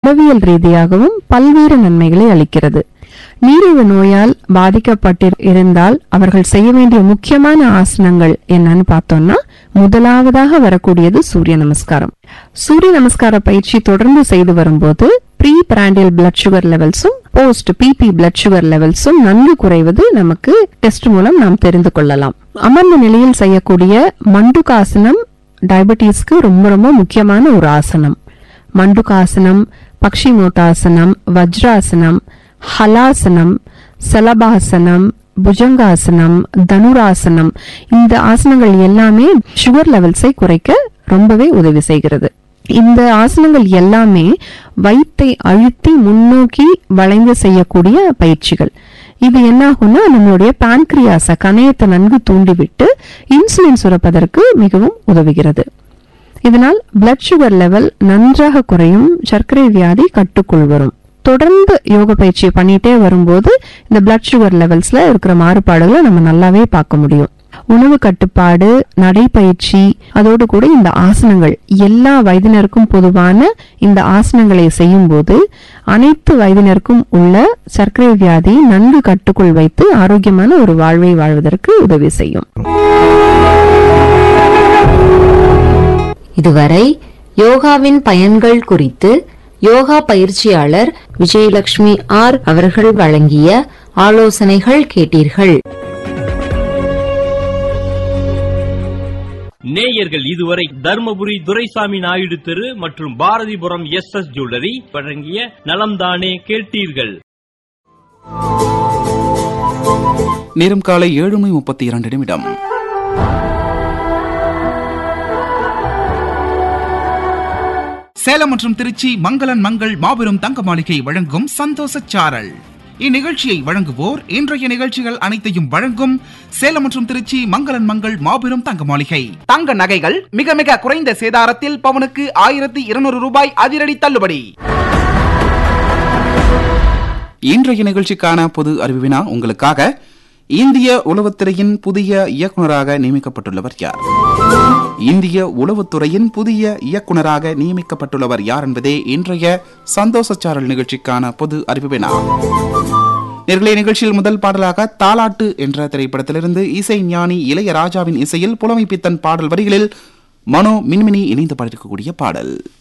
உடவியல் ரீதியாகவும் பல்வேறு நன்மைகளை அளிக்கிறது நீரிழிவு நோயால் பாதிக்கப்பட்டிருந்தால் அவர்கள் செய்ய வேண்டிய முக்கியமான ஆசனங்கள் என்னன்னு பார்த்தோம்னா முதலாவதாக வரக்கூடியது சூரிய நமஸ்காரம் சூரிய நமஸ்கார பயிற்சி தொடர்ந்து செய்து வரும்போது ப்ரீ பிராண்டியல் பிளட் சுகர் லெவல்ஸும் போஸ்ட் பிபி பிளட் சுகர் லெவல்ஸும் நன்கு குறைவது நமக்கு டெஸ்ட் மூலம் நாம் தெரிந்து கொள்ளலாம் அமர்ந்த நிலையில் செய்யக்கூடிய மண்டுகாசனம் டயபெட்டிஸ்க்கு ரொம்ப ரொம்ப முக்கியமான ஒரு ஆசனம் மண்டுகாசனம் பக்ஷிமோட்டாசனம் வஜ்ராசனம் ஹலாசனம் சலபாசனம் புஜங்காசனம் தனுராசனம் இந்த ஆசனங்கள் எல்லாமே சுகர் லெவல்ஸை குறைக்க ரொம்பவே உதவி செய்கிறது இந்த ஆசனங்கள் எல்லாமே வயித்தை அழுத்தி முன்னோக்கி வளைந்து செய்யக்கூடிய பயிற்சிகள் இது என்ன ஆகும்னா நம்மளுடைய பான்கிரியாச கணையத்தை நன்கு தூண்டிவிட்டு இன்சுலின் சுரப்பதற்கு மிகவும் உதவுகிறது இதனால் பிளட் சுகர் லெவல் நன்றாக குறையும் சர்க்கரை வியாதி கட்டுக்குள் வரும் தொடர்ந்து யோக பயிற்சியை பண்ணிட்டே வரும்போது இந்த பிளட் சுகர் லெவல்ஸ்ல இருக்கிற மாறுபாடுகளை நம்ம நல்லாவே பார்க்க முடியும் உணவு கட்டுப்பாடு நடைப்பயிற்சி அதோடு கூட இந்த ஆசனங்கள் எல்லா வயதினருக்கும் பொதுவான இந்த ஆசனங்களை செய்யும்போது அனைத்து வயதினருக்கும் உள்ள சர்க்கரை வியாதி நன்கு கட்டுக்குள் வைத்து ஆரோக்கியமான ஒரு வாழ்வை வாழ்வதற்கு உதவி செய்யும் இதுவரை யோகாவின் பயன்கள் குறித்து யோகா பயிற்சியாளர் விஜயலட்சுமி ஆர் அவர்கள் வழங்கிய ஆலோசனைகள் கேட்டீர்கள் நேயர்கள் இதுவரை தர்மபுரி துரைசாமி நாயுடு தெரு மற்றும் பாரதிபுரம் எஸ் எஸ் ஜுவல்லரி வழங்கிய நலம்தானே கேட்டீர்கள் நேரம் காலை ஏழு மணி முப்பத்தி இரண்டு நிமிடம் சேலம் மற்றும் திருச்சி மங்களன் மங்கள் மாபெரும் தங்க மாளிகை வழங்கும் சந்தோஷ சாரல் இந்நிகழ்ச்சியை வழங்குவோர் இன்றைய நிகழ்ச்சிகள் அனைத்தையும் வழங்கும் சேலம் மற்றும் திருச்சி மங்களன் மங்கள் மாபெரும் தங்க மாளிகை தங்க நகைகள் மிக மிக குறைந்த சேதாரத்தில் பவனுக்கு ஆயிரத்தி இருநூறு ரூபாய் அதிரடி தள்ளுபடி இன்றைய நிகழ்ச்சிக்கான பொது அறிவினா உங்களுக்காக இந்திய உளவுத்துறையின் புதிய இயக்குனராக நியமிக்கப்பட்டுள்ளவர் யார் இந்திய உளவுத்துறையின் புதிய இயக்குனராக நியமிக்கப்பட்டுள்ளவர் யார் என்பதே இன்றைய சந்தோஷச்சாரல் நிகழ்ச்சிக்கான பொது அறிவினா நேர்களே நிகழ்ச்சியில் முதல் பாடலாக தாலாட்டு என்ற திரைப்படத்திலிருந்து இசை ஞானி இளையராஜாவின் இசையில் புலமைப்பித்தன் பாடல் வரிகளில் மனோ மின்மினி இணைந்து பாடியிருக்கக்கூடிய பாடல்